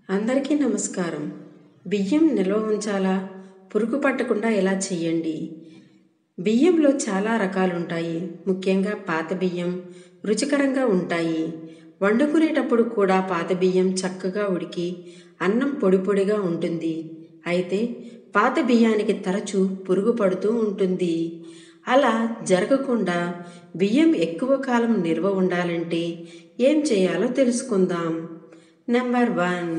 అందరికీ నమస్కారం బియ్యం నిల్వ ఉంచాలా పురుగు పట్టకుండా ఎలా చేయండి బియ్యంలో చాలా రకాలు ఉంటాయి ముఖ్యంగా పాత బియ్యం రుచికరంగా ఉంటాయి వండుకునేటప్పుడు కూడా పాత బియ్యం చక్కగా ఉడికి అన్నం పొడి పొడిగా ఉంటుంది అయితే పాత బియ్యానికి తరచూ పురుగు పడుతూ ఉంటుంది అలా జరగకుండా బియ్యం ఎక్కువ కాలం నిల్వ ఉండాలంటే ఏం చేయాలో తెలుసుకుందాం నెంబర్ వన్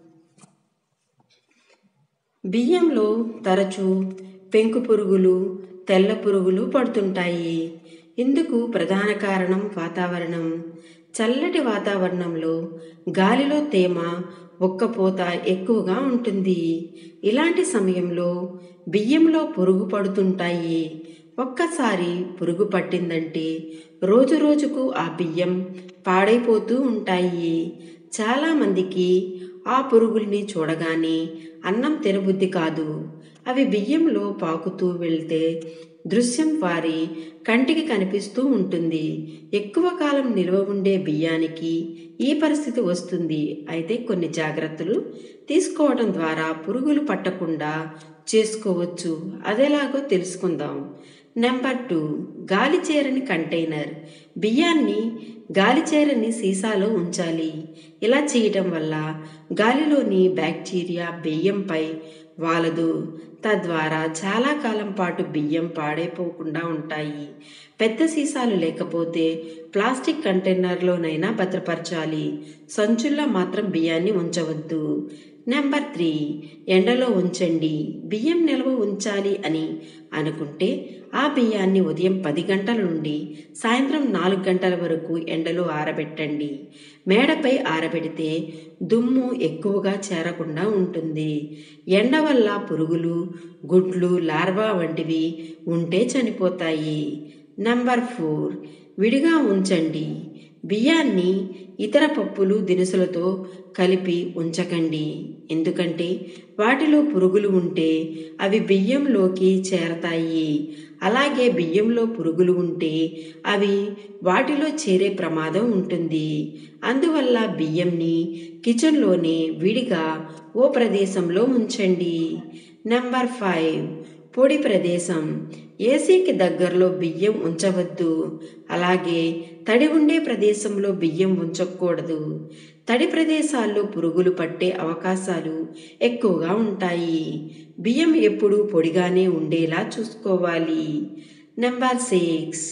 బియ్యంలో తరచూ పెంకు పురుగులు తెల్ల పురుగులు పడుతుంటాయి ఇందుకు ప్రధాన కారణం వాతావరణం చల్లటి వాతావరణంలో గాలిలో తేమ ఒక్కపోత ఎక్కువగా ఉంటుంది ఇలాంటి సమయంలో బియ్యంలో పురుగు పడుతుంటాయి ఒక్కసారి పురుగు పట్టిందంటే రోజు రోజుకు ఆ బియ్యం పాడైపోతూ ఉంటాయి చాలామందికి ఆ పురుగుల్ని చూడగానే అన్నం తినబుద్ధి కాదు అవి బియ్యంలో పాకుతూ వెళ్తే దృశ్యం వారి కంటికి కనిపిస్తూ ఉంటుంది ఎక్కువ కాలం నిల్వ ఉండే బియ్యానికి ఈ పరిస్థితి వస్తుంది అయితే కొన్ని జాగ్రత్తలు తీసుకోవడం ద్వారా పురుగులు పట్టకుండా చేసుకోవచ్చు అదేలాగో తెలుసుకుందాం నెంబర్ టూ గాలి చేరని కంటైనర్ బియ్యాన్ని గాలి చేరని సీసాలో ఉంచాలి ఇలా చేయటం వల్ల గాలిలోని బ్యాక్టీరియా బియ్యంపై వాలదు తద్వారా చాలా కాలం పాటు బియ్యం పాడైపోకుండా ఉంటాయి పెద్ద సీసాలు లేకపోతే ప్లాస్టిక్ కంటైనర్లోనైనా భద్రపరచాలి సంచుల్లో మాత్రం బియ్యాన్ని ఉంచవద్దు నెంబర్ త్రీ ఎండలో ఉంచండి బియ్యం నిల్వ ఉంచాలి అని అనుకుంటే ఆ బియ్యాన్ని ఉదయం పది గంటల నుండి సాయంత్రం నాలుగు గంటల వరకు ఎండలో ఆరబెట్టండి మేడపై ఆరబెడితే దుమ్ము ఎక్కువగా చేరకుండా ఉంటుంది ఎండ వల్ల పురుగులు గుడ్లు లార్వా వంటివి ఉంటే చనిపోతాయి నంబర్ ఫోర్ విడిగా ఉంచండి బియ్యాన్ని ఇతర పప్పులు దినుసులతో కలిపి ఉంచకండి ఎందుకంటే వాటిలో పురుగులు ఉంటే అవి బియ్యంలోకి చేరతాయి అలాగే బియ్యంలో పురుగులు ఉంటే అవి వాటిలో చేరే ప్రమాదం ఉంటుంది అందువల్ల బియ్యంని కిచెన్లోనే విడిగా ఓ ప్రదేశంలో ఉంచండి నెంబర్ ఫైవ్ పొడి ప్రదేశం ఏసీకి దగ్గరలో బియ్యం ఉంచవద్దు అలాగే తడి ఉండే ప్రదేశంలో బియ్యం ఉంచకూడదు తడి ప్రదేశాల్లో పురుగులు పట్టే అవకాశాలు ఎక్కువగా ఉంటాయి బియ్యం ఎప్పుడూ పొడిగానే ఉండేలా చూసుకోవాలి నెంబర్ సిక్స్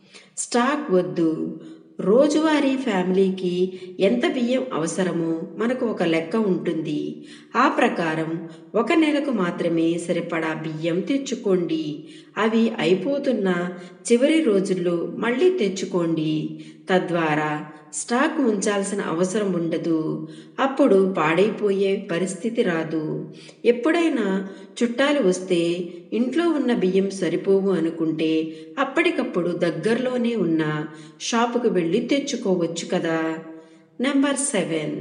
స్టాక్ వద్దు రోజువారీ ఫ్యామిలీకి ఎంత బియ్యం అవసరమో మనకు ఒక లెక్క ఉంటుంది ఆ ప్రకారం ఒక నెలకు మాత్రమే సరిపడా బియ్యం తెచ్చుకోండి అవి అయిపోతున్న చివరి రోజుల్లో మళ్ళీ తెచ్చుకోండి తద్వారా స్టాక్ ఉంచాల్సిన అవసరం ఉండదు అప్పుడు పాడైపోయే పరిస్థితి రాదు ఎప్పుడైనా చుట్టాలు వస్తే ఇంట్లో ఉన్న బియ్యం సరిపోవు అనుకుంటే అప్పటికప్పుడు దగ్గరలోనే ఉన్న షాపుకు వెళ్ళి తెచ్చుకోవచ్చు కదా నెంబర్ సెవెన్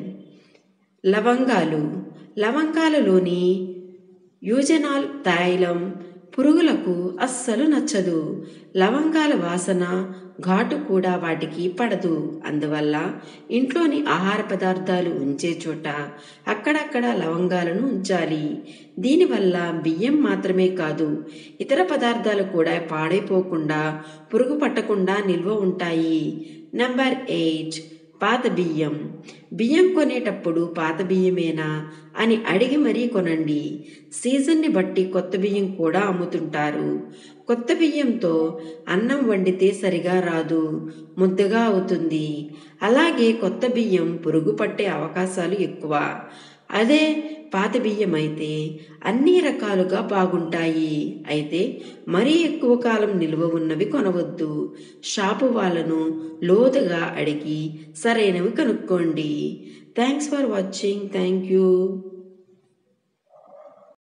లవంగాలు లవంగాలలోని యూజనాల్ తైలం పురుగులకు అస్సలు నచ్చదు లవంగాల వాసన ఘాటు కూడా వాటికి పడదు అందువల్ల ఇంట్లోని ఆహార పదార్థాలు ఉంచే చోట అక్కడక్కడ లవంగాలను ఉంచాలి దీనివల్ల బియ్యం మాత్రమే కాదు ఇతర పదార్థాలు కూడా పాడైపోకుండా పురుగు పట్టకుండా నిల్వ ఉంటాయి నెంబర్ ఎయిట్ పాత బియ్యం బియ్యం కొనేటప్పుడు పాత బియ్యమేనా అని అడిగి మరీ కొనండి సీజన్ని బట్టి కొత్త బియ్యం కూడా అమ్ముతుంటారు కొత్త బియ్యంతో అన్నం వండితే సరిగా రాదు ముద్దగా అవుతుంది అలాగే కొత్త బియ్యం పురుగు పట్టే అవకాశాలు ఎక్కువ అదే పాత బియ్యం అయితే అన్ని రకాలుగా బాగుంటాయి అయితే మరీ ఎక్కువ కాలం నిల్వ ఉన్నవి కొనవద్దు షాపు వాళ్ళను లోతుగా అడిగి సరైనవి కనుక్కోండి thanks for watching thank you